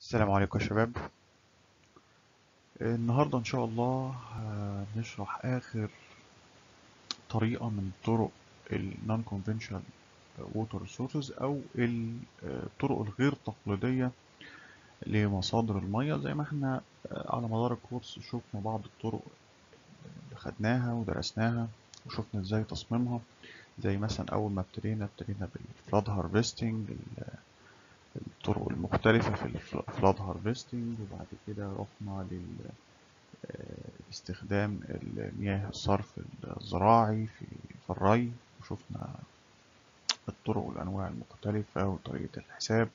السلام عليكم يا شباب النهاردة إن شاء الله هنشرح آخر طريقة من طرق ال Non-Conventional Water Resources أو الطرق الغير تقليدية لمصادر المية زي ما احنا على مدار الكورس شفنا بعض الطرق اللي خدناها ودرسناها وشفنا ازاي تصميمها زي مثلا أول ما ابتدينا ابتدينا بالفلاد هارفستنج الطرق المختلفة في الفلاد هارفستنج وبعد كده رحنا لاستخدام المياه الصرف الزراعي في في الري وشفنا الطرق والأنواع المختلفة وطريقة الحساب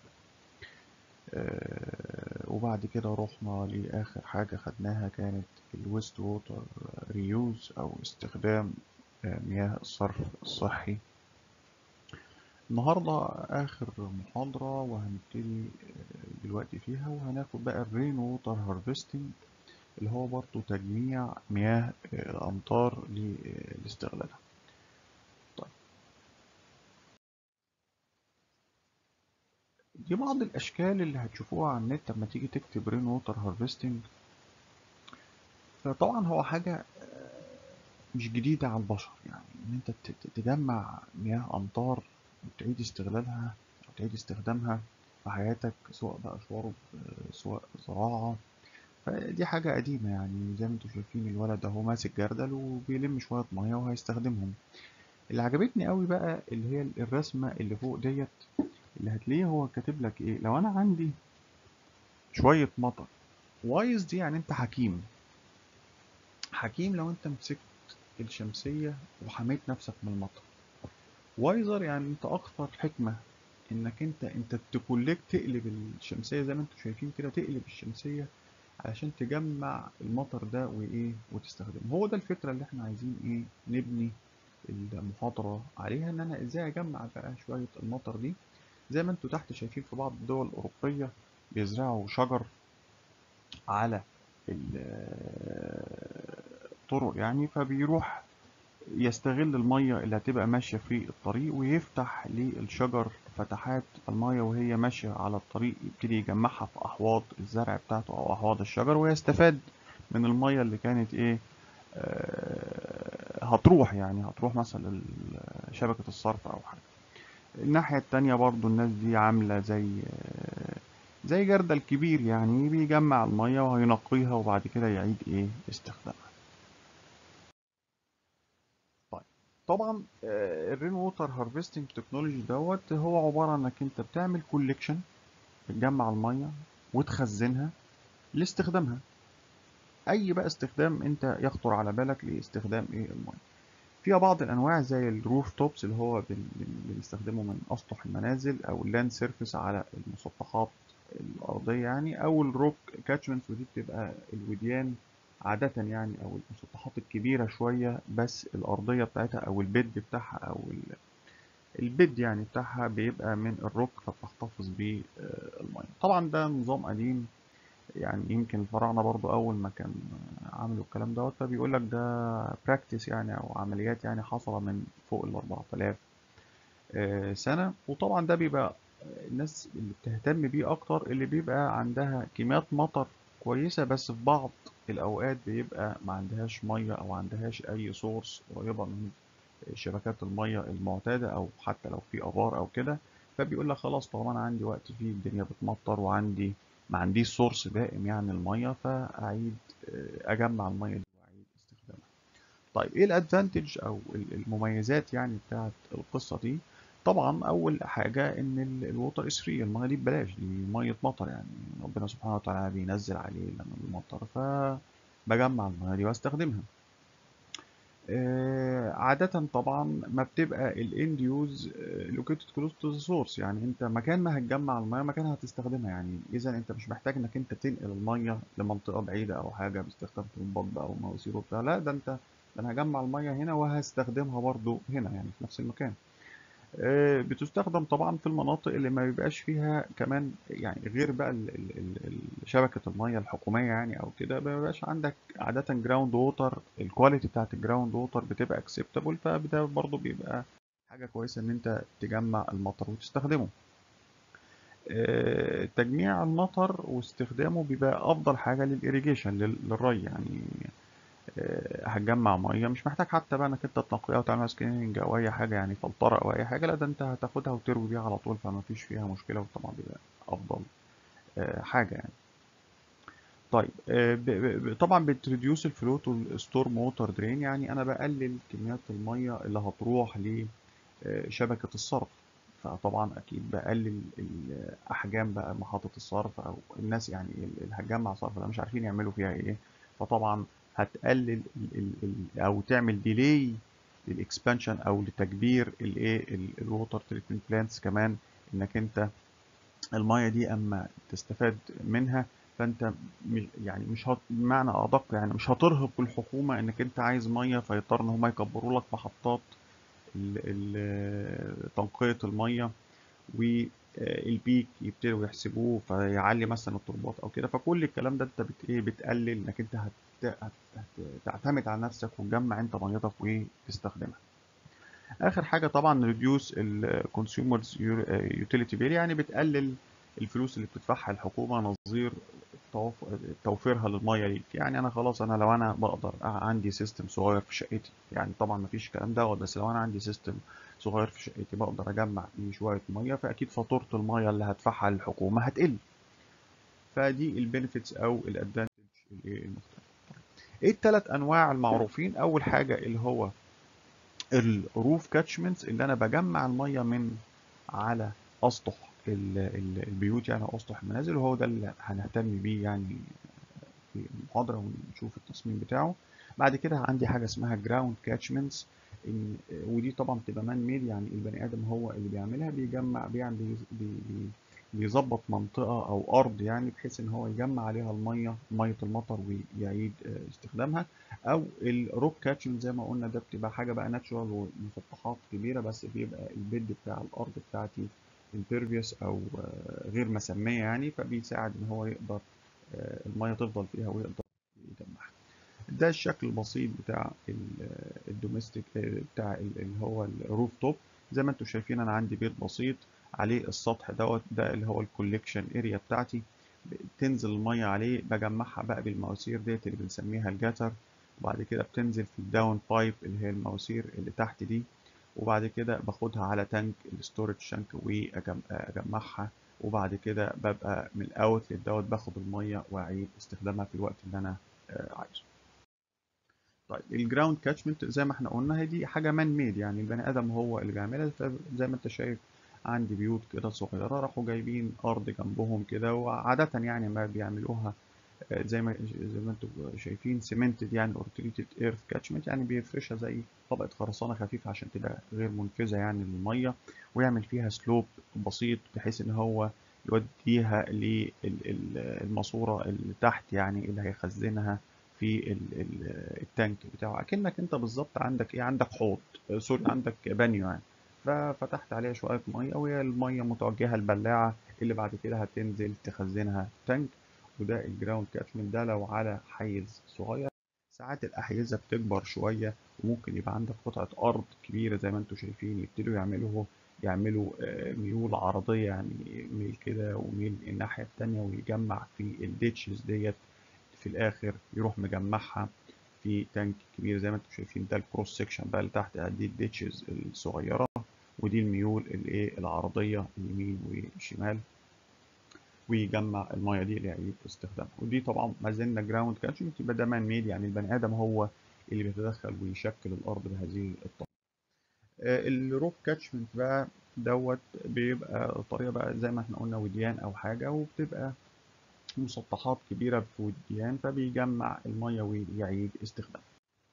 وبعد كده رحنا لآخر حاجة خدناها كانت الويست ووتر ريوز أو استخدام مياه الصرف الصحي النهاردة آخر محاضرة وهنبتدي دلوقتي فيها وهناخد بقى الرين ووتر هارفستنج اللي هو برضو تجميع مياه الأمطار لاستغلالها طيب دي بعض الأشكال اللي هتشوفوها على النت لما تيجي تكتب رين ووتر هارفستنج فطبعا هو حاجة مش جديدة على البشر يعني إن أنت تجمع مياه أمطار وتعيد استغلالها أو تعيد استخدامها في حياتك سواء بقى شرب سواء زراعة فدي حاجة قديمة يعني زي ما انتوا شايفين الولد اهو ماسك جردل وبيلم شوية مية وهيستخدمهم اللي عجبتني قوي بقى اللي هي الرسمة اللي فوق ديت اللي هتلاقيه هو كاتب لك ايه لو انا عندي شوية مطر وايز دي يعني انت حكيم حكيم لو انت مسكت الشمسية وحميت نفسك من المطر وايزر يعني انت اكثر حكمة انك انت انت تكوليك تقلب الشمسية زي ما انتم شايفين كده تقلب الشمسية علشان تجمع المطر ده وايه وتستخدمه هو ده الفكرة اللي احنا عايزين ايه نبني المحاضرة عليها ان انا ازاي اجمع بقى شوية المطر دي زي ما انتم تحت شايفين في بعض الدول الاوروبية بيزرعوا شجر على الطرق يعني فبيروح يستغل المية اللي هتبقى ماشية في الطريق ويفتح للشجر فتحات المية وهي ماشية على الطريق يبتدي يجمعها في أحواض الزرع بتاعته أو أحواض الشجر ويستفاد من المية اللي كانت إيه آه هتروح يعني هتروح مثلا شبكة الصرف أو حاجة الناحية التانية برضو الناس دي عاملة زي آه زي جردل كبير يعني بيجمع المية وهينقيها وبعد كده يعيد إيه استخدامها طبعا الرين ووتر هارفستنج تكنولوجي دوت هو عبارة انك انت بتعمل كوليكشن بتجمع المية وتخزنها لاستخدامها اي بقى استخدام انت يخطر على بالك لاستخدام ايه المية فيها بعض الانواع زي الروف توبس اللي هو بنستخدمه من اسطح المنازل او اللاند سيرفيس على المسطحات الارضية يعني او الروك كاتشمنتس ودي بتبقى الوديان عادة يعني أو المسطحات الكبيرة شوية بس الأرضية بتاعتها أو البيد بتاعها أو البيد يعني بتاعها بيبقى من الروك فبتحتفظ بالمية طبعا ده نظام قديم يعني يمكن الفراعنة برضو أول ما كان عملوا الكلام دوت فبيقول لك ده براكتس يعني أو عمليات يعني حصل من فوق ال 4000 سنة وطبعا ده بيبقى الناس اللي بتهتم بيه أكتر اللي بيبقى عندها كميات مطر كويسة بس في بعض الأوقات بيبقى ما عندهاش مية أو عندهاش أي سورس قريبة من شبكات المية المعتادة أو حتى لو في آبار أو كده فبيقول لك خلاص طالما أنا عندي وقت فيه الدنيا بتمطر وعندي ما عنديش سورس دائم يعني المية فأعيد أجمع المية دي وأعيد استخدامها. طيب إيه الأدفانتج أو المميزات يعني بتاعت القصة دي؟ طبعا اول حاجه ان الووتر از فري الميه دي ببلاش دي ميه مطر يعني ربنا سبحانه وتعالى بينزل عليه لما المطر فبجمع الميه دي واستخدمها آه عادة طبعا ما بتبقى الاند يوز لوكيتد كلوز تو ذا سورس يعني انت مكان ما هتجمع الميه مكان هتستخدمها يعني اذا انت مش محتاج انك انت تنقل الميه لمنطقه بعيده او حاجه باستخدام طوبات بقى ومواسير وبتاع لا ده انت ده انا هجمع الميه هنا وهستخدمها برضو هنا يعني في نفس المكان بتستخدم طبعا في المناطق اللي ما بيبقاش فيها كمان يعني غير بقى ال ال ال شبكة المية الحكومية يعني او كده ما بيبقاش عندك عادة جراوند ووتر الكواليتي بتاعت الجراوند ووتر بتبقى اكسبتابل فده برضه بيبقى حاجة كويسة ان انت تجمع المطر وتستخدمه آه، تجميع المطر واستخدامه بيبقى افضل حاجه للإيريجيشن للري يعني آه، هتجمع ميه مش محتاج حتى بقى انك انت تنقيها وتعمل سكريننج او اي حاجه يعني فلتره او اي حاجه لا ده انت هتاخدها وتروي بيها على طول فما فيش فيها مشكله وطبعا بيبقى افضل آه، حاجه يعني طيب آه، ب- ب- ب- طبعا بتريديوس الفلوت والستورم ووتر درين يعني انا بقلل كميات الميه اللي هتروح لشبكه الصرف فطبعا اكيد بقلل الاحجام بقى محطه الصرف او الناس يعني اللي هتجمع صرف ده مش عارفين يعملوا فيها ايه فطبعا هتقلل ال ال ال او تعمل ديلي للاكسبانشن او لتكبير الايه الووتر تريتمنت بلانتس كمان انك انت المية دي اما تستفاد منها فانت مش يعني مش هت... بمعنى ادق يعني مش هترهق الحكومه انك انت عايز ميه فيضطر ان هم يكبروا لك محطات ال... ال... تنقيه الميه والبيك يبتدوا يحسبوه فيعلي مثلا التربات او كده فكل الكلام ده انت بت... ايه بتقلل انك انت هت... هت... هتعتمد على نفسك وتجمع انت ميتك وتستخدمها اخر حاجه طبعا ريديوس الكونسيومرز يوتيليتي بيل يعني بتقلل الفلوس اللي بتدفعها الحكومه نظير توف- توفيرها للميه ليك يعني انا خلاص انا لو انا بقدر عندي سيستم صغير في شقتي يعني طبعا ما فيش الكلام دوت بس لو انا عندي سيستم صغير في شقتي بقدر اجمع فيه شويه ميه فاكيد فاتوره الميه اللي هدفعها للحكومه هتقل فدي البينيفيتس او الادفانتج المختلفه ايه الثلاث انواع المعروفين اول حاجه اللي هو الروف كاتشمنتس اللي انا بجمع الميه من على اسطح ال- ال- البيوت يعني أو اسطح المنازل وهو ده اللي هنهتم بيه يعني في المحاضره ونشوف التصميم بتاعه بعد كده عندي حاجه اسمها جراوند كاتشمنتس ودي طبعا بتبقى مان ميد يعني البني ادم هو اللي بيعملها بيجمع بيعمل بي بي بي بيظبط منطقه او ارض يعني بحيث ان هو يجمع عليها الميه ميه المطر ويعيد آه، استخدامها او الروك كاتشمنت زي ما قلنا ده بتبقى حاجه بقى ناتشورال ومسطحات كبيره بس بيبقى البيد بتاع الارض بتاعتي impervious او آه، غير مسميه يعني فبيساعد ان هو يقدر آه، الميه تفضل فيها ويقدر يجمعها ده الشكل البسيط بتاع ال- الدوميستيك آه، بتاع ال- اللي هو الروف توب زي ما انتم شايفين انا عندي بيت بسيط عليه السطح دوت ده اللي هو الكوليكشن اريا بتاعتي بتنزل الميه عليه بجمعها بقى بالمواسير ديت اللي بنسميها الجاتر وبعد كده بتنزل في الداون بايب اللي هي المواسير اللي تحت دي وبعد كده باخدها على تانك الستورج تانك واجمعها وبعد كده ببقى من الاوتلت دوت باخد الميه واعيد استخدامها في الوقت اللي انا آه، عايزه طيب الجراوند كاتشمنت زي ما احنا قلنا هي دي حاجه مان ميد يعني البني ادم هو اللي بيعملها فزي ما انت شايف عندي بيوت كده صغيره راحوا جايبين ارض جنبهم كده وعاده يعني ما بيعملوها آه، زي ما زي ما انتم شايفين سيمنتد يعني اور تريتد ايرث كاتشمنت يعني بيفرشها زي طبقه خرسانه خفيفه عشان تبقى غير منفذه يعني للميه ويعمل فيها سلوب بسيط بحيث ان هو يوديها للماسوره اللي تحت يعني اللي هيخزنها في ال- ال- التانك بتاعه اكنك انت بالظبط عندك ايه عندك حوض آه، سوري عندك بانيو يعني ففتحت عليها شويه ميه وهي الميه متوجهه البلاعه اللي بعد كده هتنزل تخزنها في تانك وده الجراوند كاتشمنت ده لو على حيز صغير ساعات الأحيزة بتكبر شوية وممكن يبقى عندك قطعة أرض كبيرة زي ما انتم شايفين يبتدوا يعملوا يعملوا آه، ميول عرضية يعني ميل كده وميل الناحية التانية ويجمع في الديتشز ديت في الآخر يروح مجمعها في تانك كبير زي ما انتم شايفين ده الكروس سيكشن بقى اللي تحت دي الديتشز الصغيرة ودي الميول الايه العرضية اليمين والشمال ويجمع الميه دي ليعيد استخدامها ودي طبعا ما زلنا جراوند كاتشمنت يبقى ده مان ميد يعني البني ادم هو اللي بيتدخل ويشكل الارض بهذه الطريقه الروك كاتشمنت بقى دوت بيبقى طريقه بقى زي ما احنا قلنا وديان او حاجه وبتبقى مسطحات كبيره في وديان فبيجمع الميه ويعيد استخدامها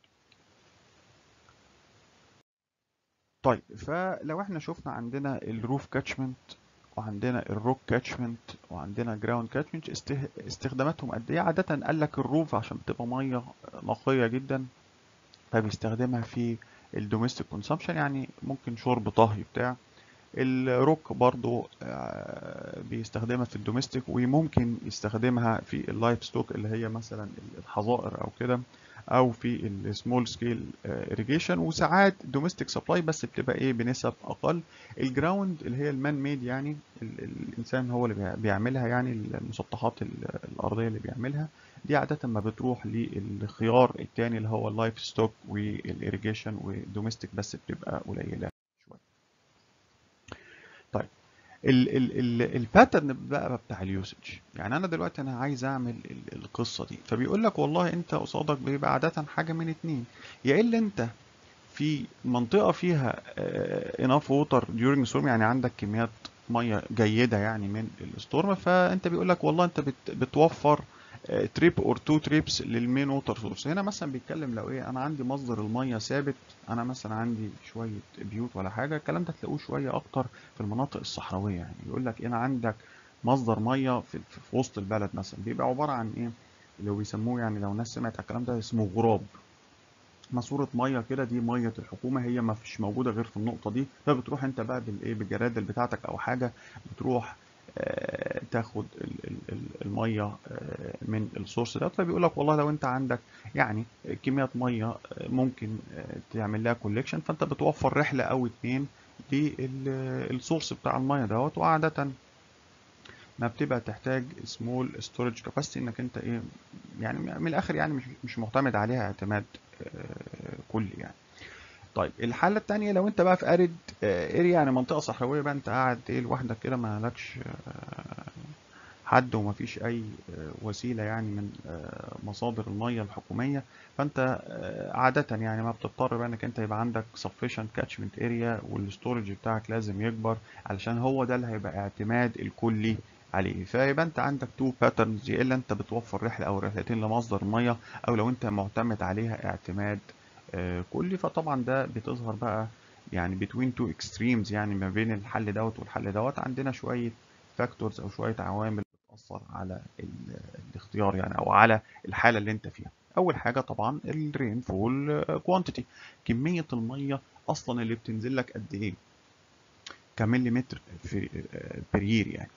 طيب فلو احنا شفنا عندنا الروف كاتشمنت وعندنا الروك كاتشمنت وعندنا جراوند كاتشمنت استخداماتهم قد ايه عاده قال لك الروف عشان بتبقى ميه نقيه جدا فبيستخدمها في الدوميستيك كونسامشن يعني ممكن شرب طهي بتاع الروك برضو آه، بيستخدمها في الدوميستيك وممكن يستخدمها في اللايف ستوك اللي هي مثلا الحظائر او كده او في السمول سكيل irrigation وساعات دوميستيك سبلاي بس بتبقى ايه بنسب اقل الجراوند اللي هي المان ميد يعني ال- ال- الانسان هو اللي بيع- بيعملها يعني المسطحات ال- الارضيه اللي بيعملها دي عاده ما بتروح للخيار التاني اللي هو اللايف ستوك والإيريجيشن ودوميستيك بس بتبقى قليله شويه طيب ال ال ال الباترن بقى بتاع اليوسج يعني انا دلوقتي انا عايز اعمل ال- القصه دي فبيقول لك والله انت قصادك بيبقى عاده حاجه من اتنين يا الا انت في منطقه فيها اناف ووتر during storm يعني عندك كميات ميه جيده يعني من الستورم فانت بيقول لك والله انت بت بتوفر تريب اور تو تريبس للمين ووتر سورس هنا مثلا بيتكلم لو ايه انا عندي مصدر الميه ثابت انا مثلا عندي شويه بيوت ولا حاجه الكلام ده تلاقوه شويه اكتر في المناطق الصحراويه يعني يقول لك انا عندك مصدر ميه في, في في وسط البلد مثلا بيبقى عباره عن ايه اللي هو بيسموه يعني لو الناس سمعت على الكلام ده اسمه غراب ماسوره ميه كده دي ميه الحكومه هي ما فيش موجوده غير في النقطه دي فبتروح انت بقى بالايه بالجرادل بتاعتك او حاجه بتروح آه، تاخد ال- ال- ال- الميه آه، من السورس ده فبيقول لك والله لو انت عندك يعني كميات ميه آه، ممكن آه، تعمل لها كوليكشن فانت بتوفر رحله او اتنين للسورس بتاع الميه دوت وعاده ما بتبقى تحتاج سمول ستورج كاباسيتي انك انت ايه يعني من الاخر يعني مش مش معتمد عليها اعتماد آه، كلي يعني طيب الحالة التانية لو انت بقى في اريد اريا يعني منطقة صحراوية بقى انت قاعد ايه لوحدك كده ما لكش آه، حد ومفيش اي آه، وسيلة يعني من آه، مصادر المية الحكومية فانت آه، عادة يعني ما بتضطر بقى انك انت يبقى عندك sufficient catchment area والستورج بتاعك لازم يكبر علشان هو ده اللي هيبقى اعتماد الكلي عليه فيبقى انت عندك تو باترنز يا الا انت بتوفر رحلة او رحلتين لمصدر المية او لو انت معتمد عليها اعتماد آه، كلي فطبعا ده بتظهر بقى يعني between two extremes يعني ما بين الحل دوت والحل دوت عندنا شوية فاكتورز او شوية عوامل بتأثر على ال- الاختيار يعني او على الحالة اللي انت فيها اول حاجة طبعا الرين فول كوانتيتي كمية المية اصلا اللي بتنزل لك قد ايه كمليمتر في بير يير يعني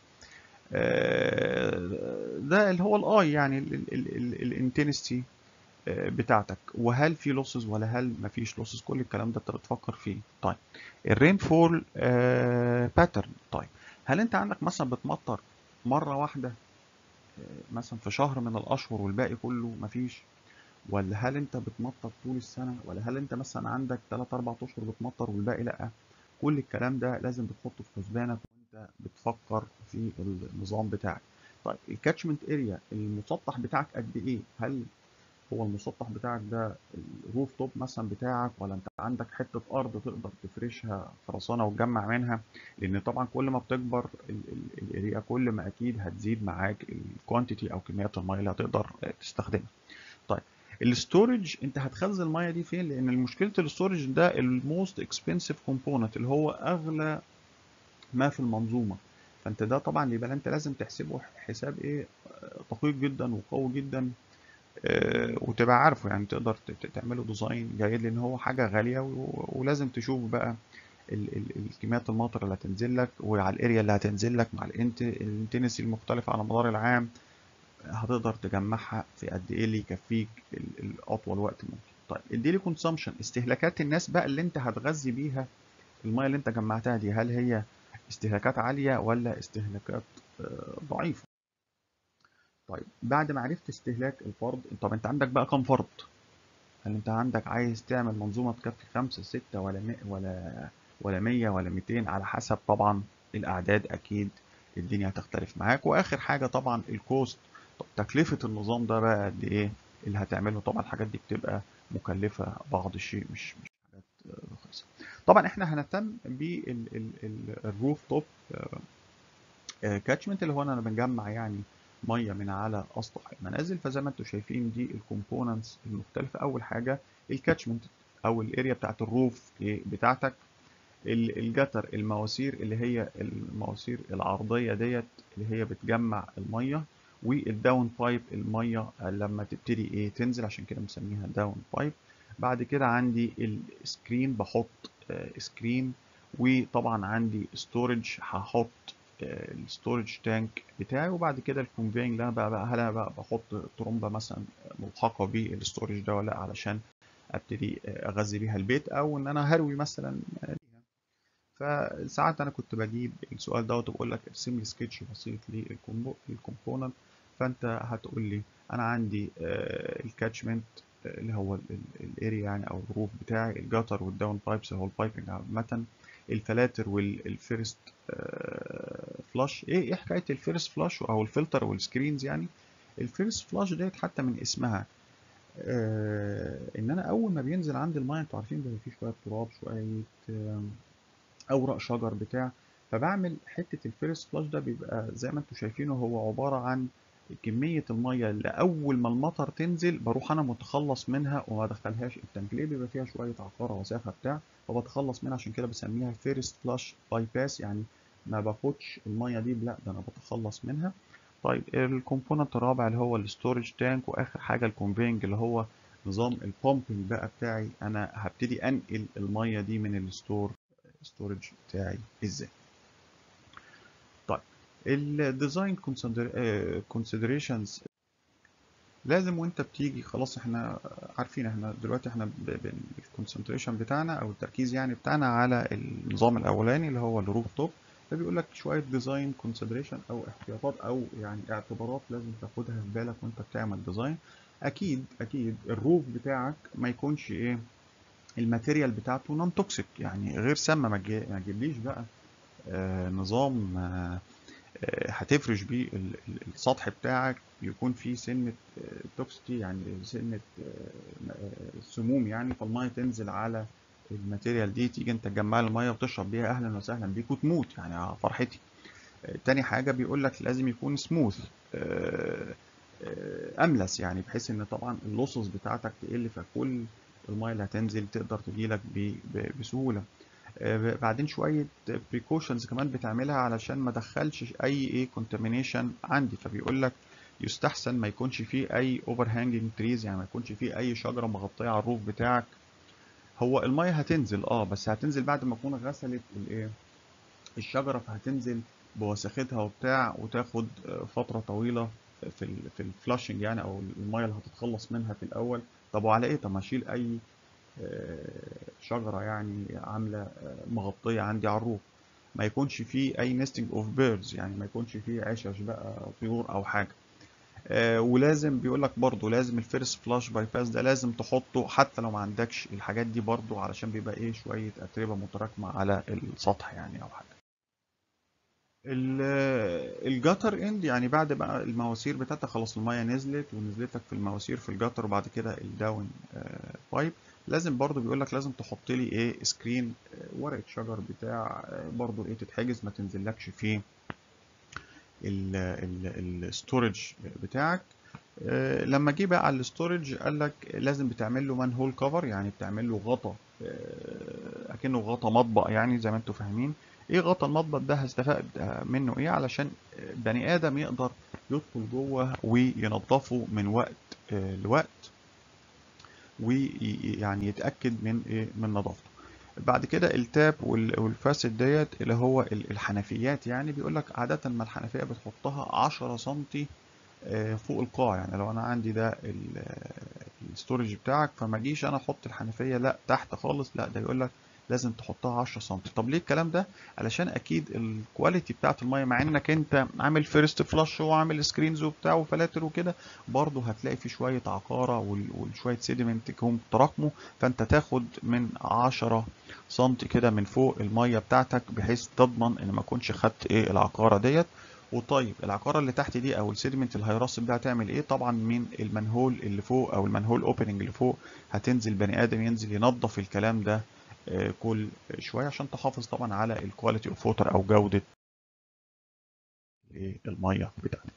آه، ده اللي هو الاي يعني الانتنستي بتاعتك وهل في لوسز ولا هل مفيش لوسز كل الكلام ده انت بتفكر فيه طيب الرين فول باترن طيب هل انت عندك مثلا بتمطر مره واحده آه، مثلا في شهر من الاشهر والباقي كله مفيش ولا هل انت بتمطر طول السنه ولا هل انت مثلا عندك 3 4 اشهر بتمطر والباقي لا كل الكلام ده لازم بتحطه في حسبانك وانت بتفكر في النظام بتاعك طيب الكاتشمنت اريا المسطح بتاعك قد ايه هل هو المسطح بتاعك ده الروف توب مثلا بتاعك ولا انت عندك حته ارض تقدر تفرشها خرسانه وتجمع منها لان طبعا كل ما بتكبر الاريا كل ما اكيد هتزيد معاك الكوانتيتي او كميات الميه اللي هتقدر تستخدمها طيب الستورج انت هتخزن الميه دي فين لان مشكله الستورج ده الموست اكسبنسيف كومبوننت اللي هو اغلى ما في المنظومه فانت ده طبعا يبقى انت لازم تحسبه حساب ايه دقيق جدا وقوي جدا آه، وتبقى عارفه يعني تقدر ت- ت- تعمله ديزاين جيد لان هو حاجه غاليه و- ولازم تشوف بقى ال- ال- الكميات المطر اللي هتنزل لك وعلى الاريا اللي هتنزل لك مع الانت الانتنسي المختلفه على مدار العام هتقدر تجمعها في قد ايه اللي يكفيك ال- الاطول وقت ممكن طيب الديلي كونسامشن استهلاكات الناس بقى اللي انت هتغذي بيها الميه اللي انت جمعتها دي هل هي استهلاكات عاليه ولا استهلاكات آه، ضعيفه طيب بعد ما عرفت استهلاك الفرد طب انت عندك بقى كام فرد هل انت عندك عايز تعمل منظومة تكفي خمسة ستة ولا مئة ولا ولا مية ولا ميتين على حسب طبعا الأعداد أكيد الدنيا هتختلف معاك وآخر حاجة طبعا الكوست طب تكلفة النظام ده بقى قد إيه اللي هتعمله طبعا الحاجات دي بتبقى مكلفة بعض الشيء مش مش حاجات آه، رخيصة طبعا احنا هنهتم بالروف توب كاتشمنت اللي هو انا بنجمع يعني ميه من على اسطح المنازل فزي ما انتم شايفين دي الكومبوننتس المختلفه اول حاجه الكاتشمنت او الاريا بتاعت الروف إيه بتاعتك ال- الجتر المواسير اللي هي المواسير العرضيه ديت اللي هي بتجمع الميه والداون بايب الميه لما تبتدي ايه تنزل عشان كده مسميها داون بايب بعد كده عندي السكرين بحط آه، سكرين وطبعا عندي ستورج هحط الستورج تانك بتاعي وبعد كده الكونفينج اللي انا بقى, بقى هل انا بقى بحط ترومبه مثلا ملحقه بالستورج ده ولا لا علشان ابتدي اغذي بيها البيت او ان انا هروي مثلا فساعات انا كنت بجيب السؤال دوت وبقول لك ارسم لي سكتش بسيط للكومبوننت فانت هتقول لي انا عندي الكاتشمنت اللي هو الاريا يعني او الروف بتاعي الجاتر والداون بايبس هو البايبنج عامه الفلاتر والفيرست فلاش ايه ايه حكايه الفيرست فلاش او الفلتر والسكرينز يعني الفيرست فلاش ديت حتى من اسمها آه ان انا اول ما بينزل عندي الميه انتوا عارفين بيبقى فيه شويه تراب شويه آه اوراق شجر بتاع فبعمل حته الفيرست فلاش ده بيبقى زي ما انتوا شايفينه هو عباره عن كميه الميه اللي اول ما المطر تنزل بروح انا متخلص منها وما ادخلهاش التانك ليه بيبقى فيها شويه عقاره وسافه بتاع فبتخلص منها عشان كده بسميها فيرست فلاش باي باس يعني ما باخدش الميه دي لا ده انا بتخلص منها طيب الكومبوننت الرابع اللي هو الستورج تانك واخر حاجه الكونفينج اللي هو نظام البومبنج بقى بتاعي انا هبتدي انقل الميه دي من الستور ستورج بتاعي ازاي طيب الديزاين كونسيدريشنز لازم وانت بتيجي خلاص احنا عارفين احنا دلوقتي احنا الكونسنتريشن بتاعنا او التركيز يعني بتاعنا على النظام الاولاني اللي هو الروف توب فبيقول لك شويه ديزاين كونسيدريشن او احتياطات او يعني اعتبارات لازم تاخدها في بالك وانت بتعمل ديزاين اكيد اكيد الروف بتاعك ما يكونش ايه الماتيريال بتاعته نون توكسيك يعني غير سامه ما تجيبليش بقى آه نظام آه هتفرش بيه السطح بتاعك يكون فيه سنة توكسيتي يعني سنة سموم يعني فالمية تنزل على الماتيريال دي تيجي انت تجمع المية وتشرب بيها اهلا وسهلا بيك وتموت يعني فرحتي تاني حاجة بيقول لك لازم يكون سموث املس يعني بحيث ان طبعا اللوسز بتاعتك تقل فكل المية اللي هتنزل تقدر تجيلك بسهولة بعدين شويه بريكوشنز كمان بتعملها علشان ما ادخلش اي ايه كونتامينيشن عندي فبيقول لك يستحسن ما يكونش فيه اي اوفر هانجنج تريز يعني ما يكونش فيه اي شجره مغطيه على الروف بتاعك هو الميه هتنزل اه بس هتنزل بعد ما تكون غسلت الايه الشجره فهتنزل بوساختها وبتاع وتاخد فتره طويله في ال في الفلاشنج يعني او الميه اللي هتتخلص منها في الاول طب وعلى ايه طب ما اشيل اي شجرة يعني عاملة مغطية عندي على الروف ما يكونش فيه أي نستنج أوف بيردز يعني ما يكونش فيه عشش بقى طيور أو حاجة آه ولازم بيقول لك برضه لازم الفيرست فلاش باي باس ده لازم تحطه حتى لو ما عندكش الحاجات دي برضه علشان بيبقى ايه شوية أتربة متراكمة على السطح يعني أو حاجة الجاتر اند يعني بعد بقى المواسير بتاعتها خلاص المية نزلت ونزلت لك في المواسير في الجاتر وبعد كده الداون آه بايب لازم برضو بيقول لك لازم تحط لي ايه سكرين ورقه شجر بتاع برضو ايه تتحجز ما تنزلكش في الستورج بتاعك لما جه بقى على الستورج قال لك لازم بتعمل له مان هول كفر يعني بتعمل له غطا اكنه غطا مطبق يعني زي ما انتم فاهمين ايه غطا المطبق ده هستفاد منه ايه علشان بني ادم يقدر يدخل جوه وينظفه من وقت لوقت ويعني يتاكد من ايه من نظافته بعد كده التاب والفاسد ديت اللي هو الحنفيات يعني بيقول لك عاده ما الحنفيه بتحطها 10 سم فوق القاع يعني لو انا عندي ده الستورج بتاعك فما اجيش انا احط الحنفيه لا تحت خالص لا ده يقول لك لازم تحطها 10 سم طب ليه الكلام ده علشان اكيد الكواليتي بتاعت الميه مع انك انت عامل فيرست فلاش وعامل سكرينز وبتاع وفلاتر وكده برضه هتلاقي في شويه عقاره وشويه سيديمنت هم تراكموا فانت تاخد من 10 سم كده من فوق الميه بتاعتك بحيث تضمن ان ما اكونش خدت ايه العقاره ديت وطيب العقاره اللي تحت دي او السيدمنت اللي هيرسب ده هتعمل ايه طبعا من المنهول اللي فوق او المنهول اوبننج اللي فوق هتنزل بني ادم ينزل ينظف الكلام ده كل شويه عشان تحافظ طبعا على الكواليتي اوف ووتر او جوده الميه بتاعتك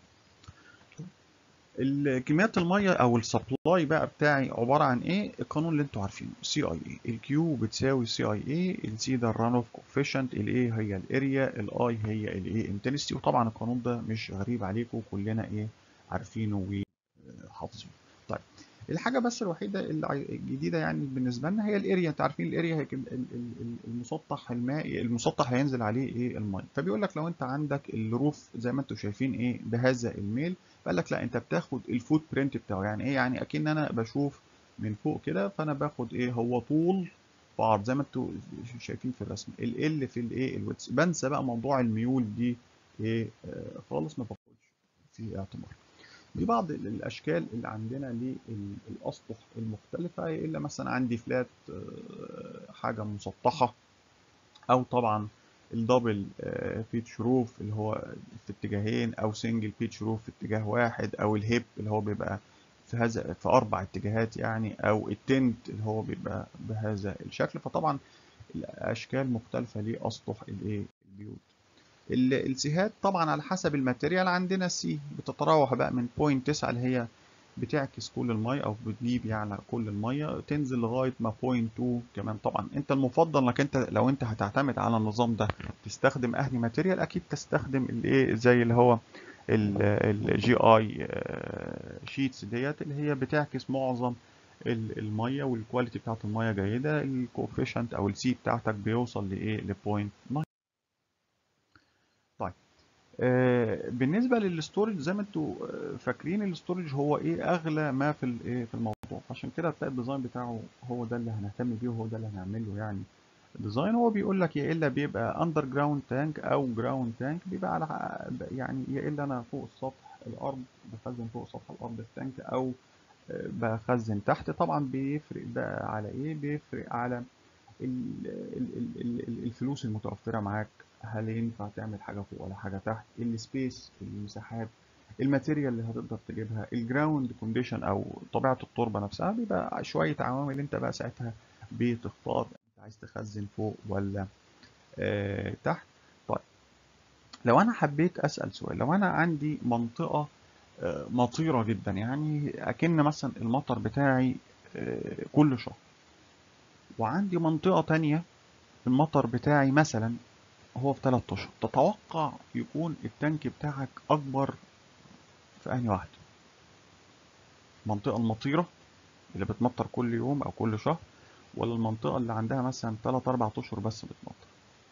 كميات الميه او السبلاي بقى بتاعي عباره عن ايه القانون اللي انتوا عارفينه سي اي اي الكيو بتساوي سي اي اي السي ده الران اوف كوفيشنت الاي هي الاريا الاي هي الاي انتنسيتي وطبعا القانون ده مش غريب عليكم كلنا ايه عارفينه وحافظينه طيب الحاجة بس الوحيدة اللي عاي- الجديدة يعني بالنسبة لنا هي الاريا انت عارفين الاريا هي كده ال- ال- ال- المسطح المائي المسطح هينزل عليه ايه المية فبيقول لك لو انت عندك الروف زي ما انتم شايفين ايه بهذا الميل فقال لك لا انت بتاخد الفوت برنت بتاعه يعني ايه يعني اكن انا بشوف من فوق كده فانا باخد ايه هو طول بعض زي ما انتم شايفين في الرسم ال ال في الايه الويتس بنسى بقى موضوع الميول دي ايه آه خالص ما باخدش في اعتبار دي بعض ال- الاشكال اللي عندنا للاسطح المختلفه الا مثلا عندي فلات آه، حاجه مسطحه او طبعا الدبل بيتش روف اللي هو في اتجاهين او سنجل بيتش روف في اتجاه واحد او الهيب اللي هو بيبقى في هذا في اربع اتجاهات يعني او التنت اللي هو بيبقى بهذا الشكل فطبعا الاشكال مختلفه لاسطح الايه البيوت ال- السيهات طبعا على حسب الماتيريال عندنا السي بتتراوح بقى من 0.9 اللي هي بتعكس كل المية او بتجيب يعني كل المية تنزل لغاية ما 0.2 كمان طبعا انت المفضل انك انت لو انت هتعتمد على النظام ده تستخدم اهلي ماتيريال اكيد تستخدم الايه زي اللي هو الجي اي شيتس ديت اللي هي بتعكس معظم ال- المية والكواليتي بتاعت المية جيدة الكوفيشنت او السي بتاعتك بيوصل لايه ل 0.9 طيب آه، بالنسبه للستورج زي ما انتوا آه، فاكرين الستورج هو ايه اغلى ما في الايه في الموضوع عشان كده هتلاقي الديزاين بتاعه هو ده اللي هنهتم بيه وهو ده اللي هنعمله يعني الديزاين هو بيقول لك يا الا بيبقى اندر جراوند تانك او جراوند تانك بيبقى على ح- يعني يا الا انا فوق السطح الارض بخزن فوق سطح الارض في تانك او آه، بخزن تحت طبعا بيفرق بقى على ايه بيفرق على ال- ال- ال- ال- ال- الفلوس المتوفرة معاك هل ينفع تعمل حاجة فوق ولا حاجة تحت السبيس المساحات الماتيريال اللي هتقدر تجيبها الجراوند كونديشن او طبيعة التربة نفسها بيبقى شوية عوامل انت بقى ساعتها بتختار انت عايز تخزن فوق ولا آه تحت طيب لو انا حبيت اسأل سؤال لو انا عندي منطقة آه مطيرة جدا يعني اكن مثلا المطر بتاعي آه كل شهر وعندي منطقة تانية المطر بتاعي مثلا هو في 3 اشهر تتوقع يكون التانك بتاعك اكبر في انهي واحده المنطقه المطيره اللي بتمطر كل يوم او كل شهر ولا المنطقه اللي عندها مثلا 3 4 اشهر بس بتمطر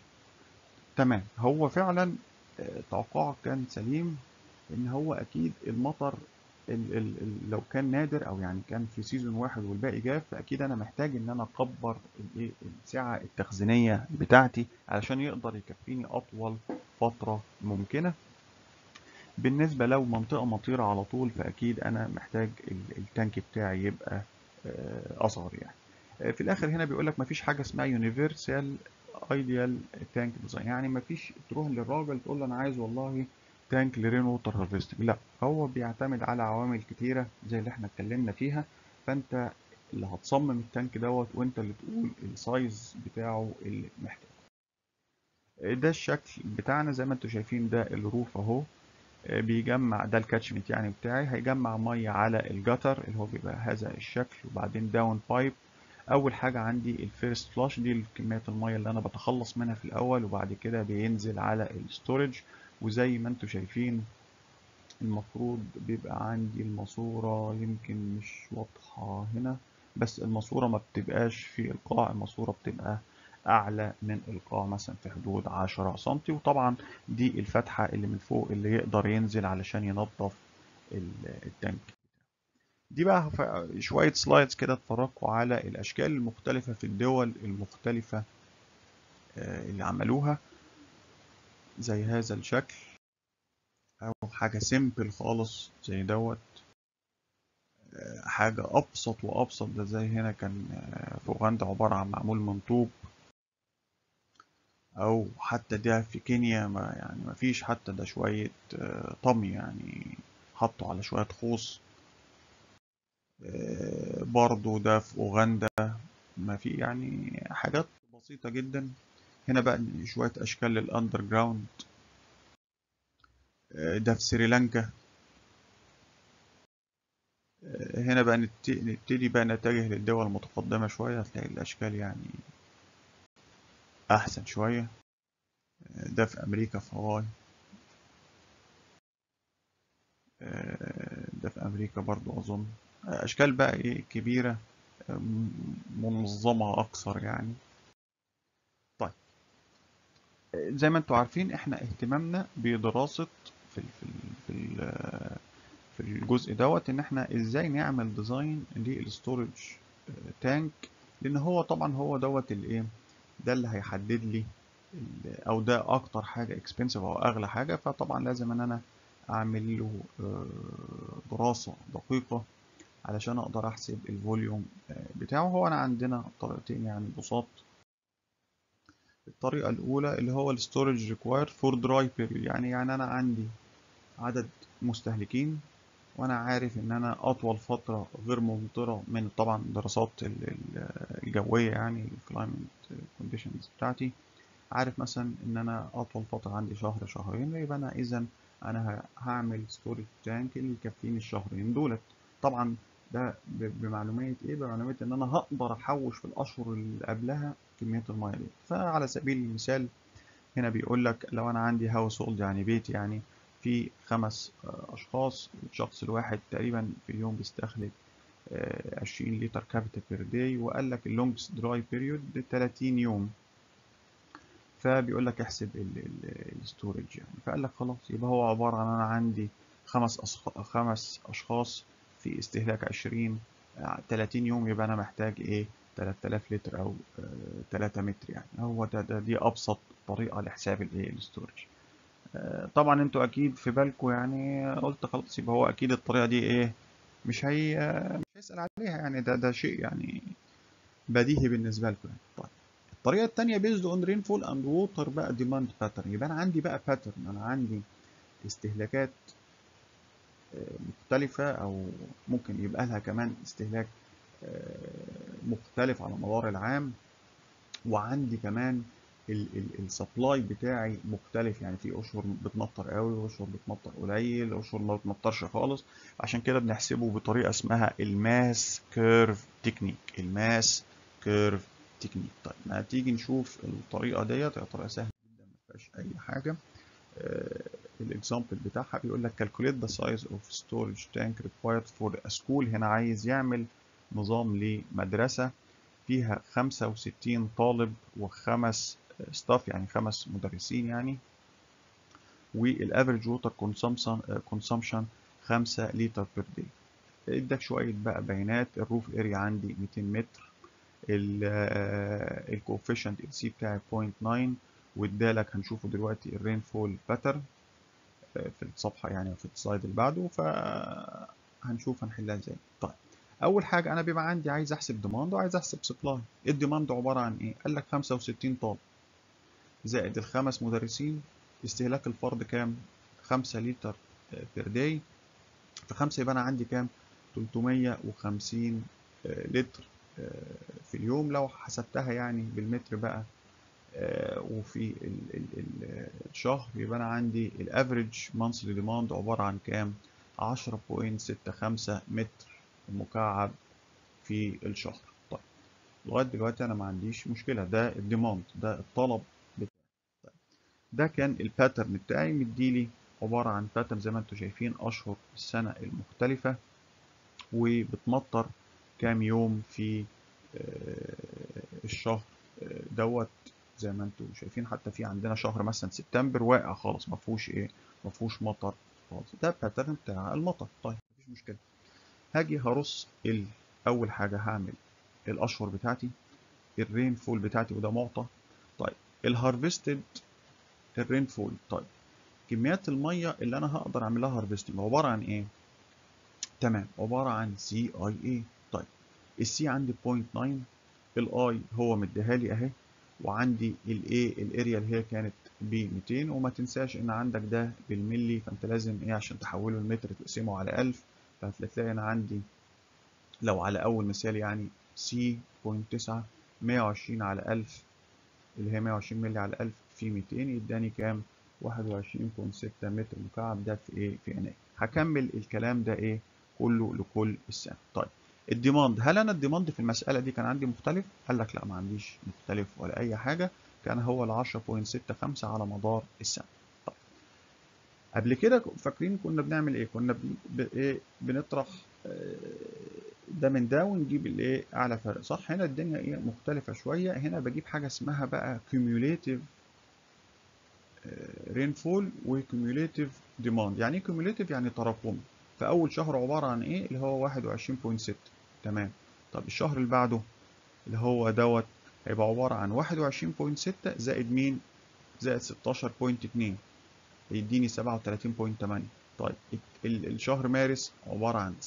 تمام هو فعلا آه، توقعك كان سليم ان هو اكيد المطر ال ال ال لو كان نادر او يعني كان في سيزون واحد والباقي جاف فاكيد انا محتاج ان انا اكبر الايه السعه التخزينيه بتاعتي علشان يقدر يكفيني اطول فتره ممكنه بالنسبه لو منطقه مطيره على طول فاكيد انا محتاج ال- التانك بتاعي يبقى آه، اصغر يعني آه، في الاخر هنا بيقول لك مفيش حاجه اسمها يونيفرسال ايديال تانك ديزاين يعني مفيش تروح للراجل تقول له انا عايز والله تانك لرين ووتر هارفستنج لا هو بيعتمد على عوامل كتيره زي اللي احنا اتكلمنا فيها فانت اللي هتصمم التانك دوت وانت اللي تقول السايز بتاعه اللي محتاج ده الشكل بتاعنا زي ما انتم شايفين ده الروف اهو آه، بيجمع ده الكاتشمنت يعني بتاعي هيجمع ميه على الجتر اللي هو بيبقى هذا الشكل وبعدين داون بايب اول حاجه عندي الفيرست فلاش دي كميه الميه اللي انا بتخلص منها في الاول وبعد كده بينزل على الستورج وزي ما انتم شايفين المفروض بيبقى عندي الماسورة يمكن مش واضحة هنا بس الماسورة ما بتبقاش في القاع الماسورة بتبقى أعلى من القاع مثلا في حدود عشرة سنتي وطبعا دي الفتحة اللي من فوق اللي يقدر ينزل علشان ينظف ال- التانك دي بقى ف- شوية سلايدز كده اتفرجوا على الأشكال المختلفة في الدول المختلفة آه، اللي عملوها زي هذا الشكل أو حاجة سيمبل خالص زي دوت حاجة أبسط وأبسط ده زي هنا كان آه، في أوغندا عبارة عن معمول من طوب أو حتى ده في كينيا ما يعني ما فيش حتى ده شوية آه، طمي يعني حطوا على شوية خوص آه، برضو ده في أوغندا ما في يعني حاجات بسيطة جدا هنا بقى شوية أشكال للأندر جراوند آه، ده في سريلانكا آه، هنا بقى نبت- نبتدي بقى نتجه للدول المتقدمة شوية هتلاقي الأشكال يعني أحسن شوية ده في أمريكا في هاواي آه، ده في أمريكا برضو أظن اشكال بقى ايه كبيره منظمه اكثر يعني طيب زي ما انتوا عارفين احنا اهتمامنا بدراسه في ال في ال في, ال في الجزء دوت ان احنا ازاي نعمل ديزاين للستورج تانك لان هو طبعا هو دوت الايه ده اللي هيحدد لي او ده اكتر حاجه اكسبنسيف او اغلى حاجه فطبعا لازم ان انا اعمل له دراسه دقيقه علشان اقدر احسب الفوليوم بتاعه هو انا عندنا طريقتين يعني بساط الطريقه الاولى اللي هو الستورج ريكوايرد فور دراي بيريود يعني يعني انا عندي عدد مستهلكين وانا عارف ان انا اطول فتره غير ممطره من طبعا دراسات الجويه يعني الكلايمت كونديشنز بتاعتي عارف مثلا ان انا اطول فتره عندي شهر شهرين يبقى انا اذا انا هعمل ستورج تانك اللي يكفيني الشهرين دولت طبعا ده بمعلومات ايه بمعلومات ان انا هقدر احوش في الاشهر اللي قبلها كميه الميه دي فعلى سبيل المثال هنا بيقول لك لو انا عندي هاوس هولد يعني بيت يعني في خمس اشخاص الشخص الواحد تقريبا في اليوم بيستهلك 20 لتر كابيتا بير داي وقال لك اللونجست دراي بيريود 30 يوم فبيقول لك احسب الستورج يعني فقال لك خلاص يبقى هو عباره عن انا عندي خمس أصخ... خمس اشخاص في استهلاك 20 30 يوم يبقى انا محتاج ايه 3000 لتر او 3 متر يعني هو ده, ده دي ابسط طريقه لحساب الايه الستورج طبعا انتوا اكيد في بالكم يعني قلت خلاص يبقى هو اكيد الطريقه دي ايه مش هي مش هيسال عليها يعني ده ده شيء يعني بديهي بالنسبه لكم يعني طيب الطريقه الثانيه بيزد اون رينفول اند ووتر بقى ديماند باترن يبقى انا عندي بقى باترن انا عندي استهلاكات مختلفه او ممكن يبقى لها كمان استهلاك مختلف على مدار العام وعندي كمان السبلاي بتاعي مختلف يعني في اشهر بتمطر قوي واشهر بتمطر قليل اشهر ما بتمطرش خالص عشان كده بنحسبه بطريقه اسمها الماس كيرف تكنيك الماس كيرف تكنيك طيب ما تيجي نشوف الطريقه ديت هي طريقه سهله جدا ما فيهاش اي حاجه الاكزامبل بتاعها بيقول لك calculate the size of storage tank required for a school هنا عايز يعمل نظام لمدرسه فيها 65 طالب وخمس ستاف يعني خمس مدرسين يعني والافريج ووتر كونسامشن 5 لتر بير داي اداك شويه بقى بيانات الروف اريا عندي 200 متر الكوفيشنت ال سي بتاعي 0.9 وادالك هنشوفه دلوقتي الرين فول باترن في الصفحه يعني في السلايد اللي بعده فهنشوف هنحلها ازاي طيب اول حاجه انا بيبقى عندي عايز احسب ديماند وعايز احسب سبلاي الديماند عباره عن ايه قال لك 65 طالب زائد الخمس مدرسين استهلاك الفرد كام 5 لتر بير داي في 5 يبقى انا عندي كام 350 لتر في اليوم لو حسبتها يعني بالمتر بقى وفي ال ال ال الشهر يبقى انا عندي الافريج مانثلي ديماند عباره عن كام 10.65 متر مكعب في الشهر طيب لغايه دلوقتي انا ما عنديش مشكله ده الديماند ده الطلب بتاعي طيب. ده كان الباترن بتاعي مديلي عباره عن باترن زي ما انتم شايفين اشهر السنه المختلفه وبتمطر كام يوم في الشهر دوت زي ما انتم شايفين حتى في عندنا شهر مثلا سبتمبر واقع خالص ما فيهوش ايه ما فيهوش مطر خالص ده الباترن بتاع المطر طيب مفيش مشكله هاجي هرص اول حاجه هعمل الاشهر بتاعتي الرين فول بتاعتي وده معطى طيب الهارفستد الرين فول طيب كميات الميه اللي انا هقدر اعملها هارفستنج عباره عن ايه تمام عباره عن سي اي اي طيب السي عندي 0.9 الاي هو مديها لي اهي وعندي الاي الاريا اللي هي كانت ب 200 وما تنساش ان عندك ده بالملي فانت لازم ايه عشان تحوله المتر تقسمه على 1000 فهتلاقي انا عندي لو على اول مثال يعني سي 0.9 120 على 1000 اللي هي 120 ملي على 1000 في 200 يداني كام 21.6 متر مكعب ده في ايه في عناية هكمل الكلام ده ايه كله لكل السنه طيب الديماند هل انا الديماند في المساله دي كان عندي مختلف قال لك لا ما عنديش مختلف ولا اي حاجه كان هو ال 10.65 على مدار السنه طيب قبل كده فاكرين كنا بنعمل ايه كنا ب... ب... إيه بنطرح ده من ده ونجيب الايه اعلى فرق صح هنا الدنيا ايه مختلفه شويه هنا بجيب حاجه اسمها بقى cumulative رينفول وكيوميوليتيف ديماند يعني ايه كيوميوليتيف يعني تراكمي فاول شهر عباره عن ايه اللي هو 21.6 تمام طب الشهر اللي بعده اللي هو دوت هيبقى عباره عن 21.6 زائد مين زائد 16.2 يديني 37.8 طيب الشهر مارس عباره عن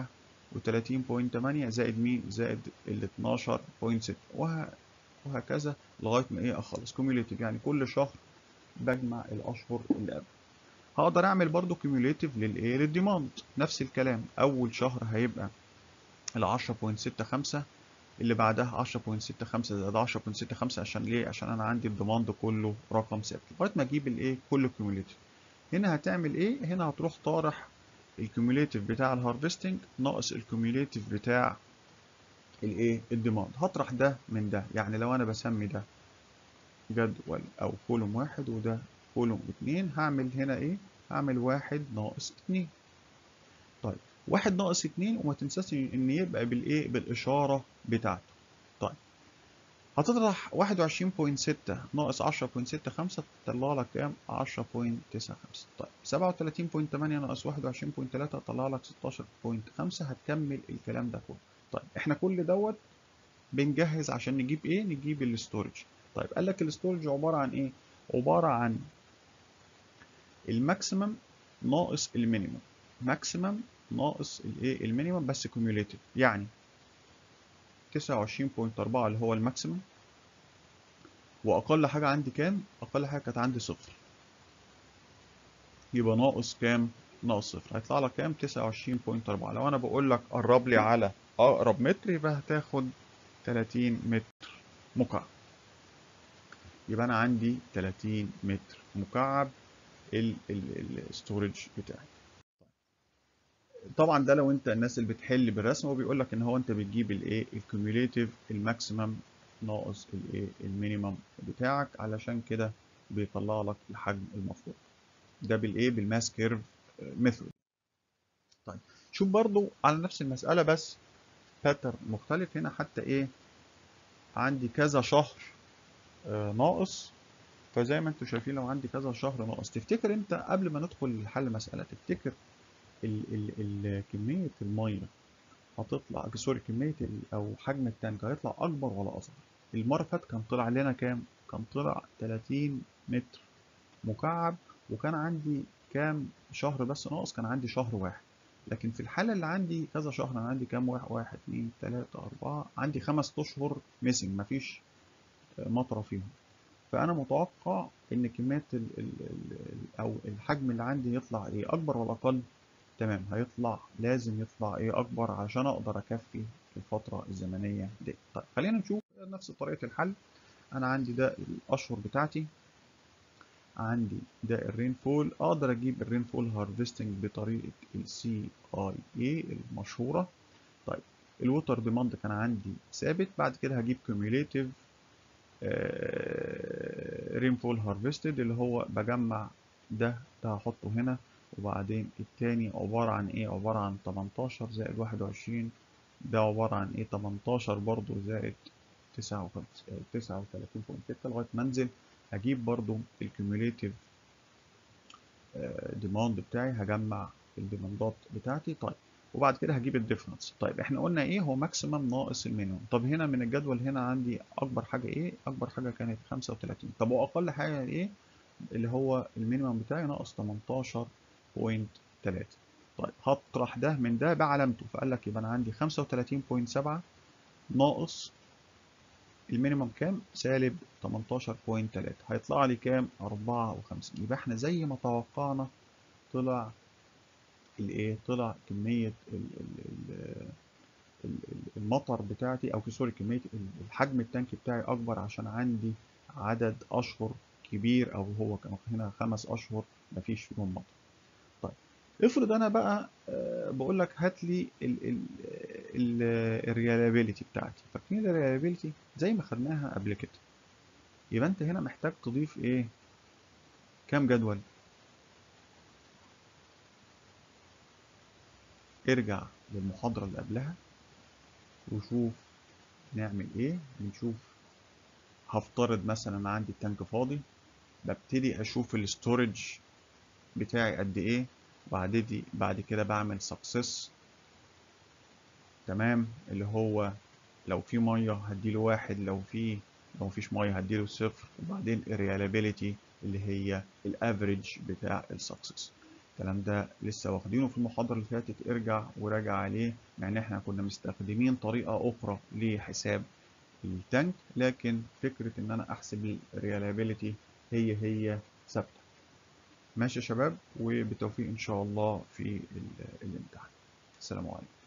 37.8 زائد مين زائد ال 12.6 وهكذا لغايه ما ايه اخلص كيوميوليتيف يعني كل شهر بجمع الاشهر اللي قبل هقدر اعمل برضو كيميوليتيف للايه للديماند نفس الكلام اول شهر هيبقى ال 10.65 اللي بعدها 10.65 زائد 10.65 عشان ليه عشان انا عندي الديماند كله رقم ثابت لغايه ما اجيب الايه كله كيميوليتيف هنا هتعمل ايه هنا هتروح طارح الكيميوليتيف بتاع الهارفستنج ناقص الكيميوليتيف بتاع الايه الديماند هطرح ده من ده يعني لو انا بسمي ده جدول او كولوم واحد وده كولوم اتنين هعمل هنا ايه هعمل واحد ناقص اتنين طيب واحد ناقص اتنين وما تنساش ان يبقى بالايه بالاشارة بتاعته طيب هتطرح واحد وعشرين بوينت ستة ناقص عشرة بوينت ستة خمسة تطلع لك كام عشرة بوينت تسعة خمسة طيب سبعة وتلاتين بوينت تمانية ناقص واحد وعشرين بوينت تلاتة تطلع لك ستاشر بوينت خمسة هتكمل الكلام ده كله طيب احنا كل دوت بنجهز عشان نجيب ايه نجيب الاستورج طيب قال لك الاستورج عبارة عن ايه عبارة عن الماكسيمم ناقص المينيمم ماكسيمم ناقص الايه المينيمم بس كوميوليتيف يعني 29.4 اللي هو الماكسيمم واقل حاجة عندي كام اقل حاجة كانت عندي صفر يبقى ناقص كام ناقص صفر هيطلع لك كام 29.4 لو انا بقول لك قرب لي على اقرب متر يبقى هتاخد 30 متر مكعب يبقى انا عندي 30 متر مكعب الستورج بتاعي طبعا ده لو انت الناس اللي بتحل بالرسم هو بيقول لك ان هو انت بتجيب الايه الكوميوليتيف الماكسيمم ناقص الايه المينيمم بتاعك علشان كده بيطلع لك الحجم المطلوب ده بالايه بالماس كيرف ميثود طيب شوف برضو على نفس المسألة بس باترن مختلف هنا حتى ايه عندي كذا شهر آه ناقص فزي ما انتم شايفين لو عندي كذا شهر ناقص تفتكر انت قبل ما ندخل لحل مسألة تفتكر ال ال ال كمية المية هتطلع سوري كمية او حجم التانك هيطلع اكبر ولا اصغر المرة اللي فاتت كان طلع لنا كام كان طلع 30 متر مكعب وكان عندي كام شهر بس ناقص كان عندي شهر واحد لكن في الحالة اللي عندي كذا شهر أنا عندي كام واحد واحد اتنين تلاتة أربعة عندي خمس أشهر ميسنج مفيش مطرة فيهم فأنا متوقع إن كمية ال ال ال أو الحجم اللي عندي يطلع إيه أكبر ولا أقل؟ تمام هيطلع لازم يطلع إيه أكبر عشان أقدر أكفي الفترة الزمنية دي طيب خلينا نشوف نفس طريقة الحل أنا عندي ده الأشهر بتاعتي عندي ده الرينفول اقدر اجيب الرينفول هارفستنج بطريقه السي اي اي المشهوره طيب الووتر ديماند كان عندي ثابت بعد كده هجيب كوميوليتيف رينفول هارفستد اللي هو بجمع ده ده هحطه هنا وبعدين التاني عبارة عن ايه عبارة عن 18 زائد 21 ده عبارة عن ايه 18 برضو زائد 39.6 لغاية ما انزل هجيب برضو الكيوميوليتيف ديماند بتاعي هجمع الديماندات بتاعتي طيب وبعد كده هجيب الديفرنس طيب احنا قلنا ايه هو ماكسيمم ناقص المينيمم طب هنا من الجدول هنا عندي اكبر حاجه ايه اكبر حاجه كانت 35 طب واقل حاجه ايه اللي هو المينيمم بتاعي ناقص 18.3 طيب هطرح ده من ده بعلامته فقال لك يبقى انا عندي 35.7 ناقص المينيمم كام؟ سالب 18.3 هيطلع لي كام؟ 54 يبقى احنا زي ما توقعنا طلع الايه؟ طلع كمية ال ال المطر بتاعتي او سوري كمية الحجم التانك بتاعي اكبر عشان عندي عدد اشهر كبير او هو كان هنا خمس اشهر مفيش فيهم مطر. طيب افرض انا بقى بقول لك هات لي الريلابيلتي بتاعتي فاكرين الريلابيلتي زي ما خدناها قبل كده يبقى انت هنا محتاج تضيف ايه كام جدول ارجع للمحاضرة اللي قبلها وشوف نعمل ايه بنشوف هفترض مثلا عندي التانك فاضي ببتدي اشوف الاستورج بتاعي قد ايه وبعد بعد كده بعمل سكسس تمام اللي هو لو في ميه هديله واحد لو في لو مفيش ميه هديله صفر وبعدين الريالابيليتي اللي هي الافريج بتاع السكسس الكلام ده لسه واخدينه في المحاضرة اللي فاتت ارجع وراجع عليه مع ان احنا كنا مستخدمين طريقة اخرى لحساب التانك لكن فكرة ان انا احسب الريالابيليتي هي هي ثابتة ماشي يا شباب وبالتوفيق ان شاء الله في الامتحان السلام عليكم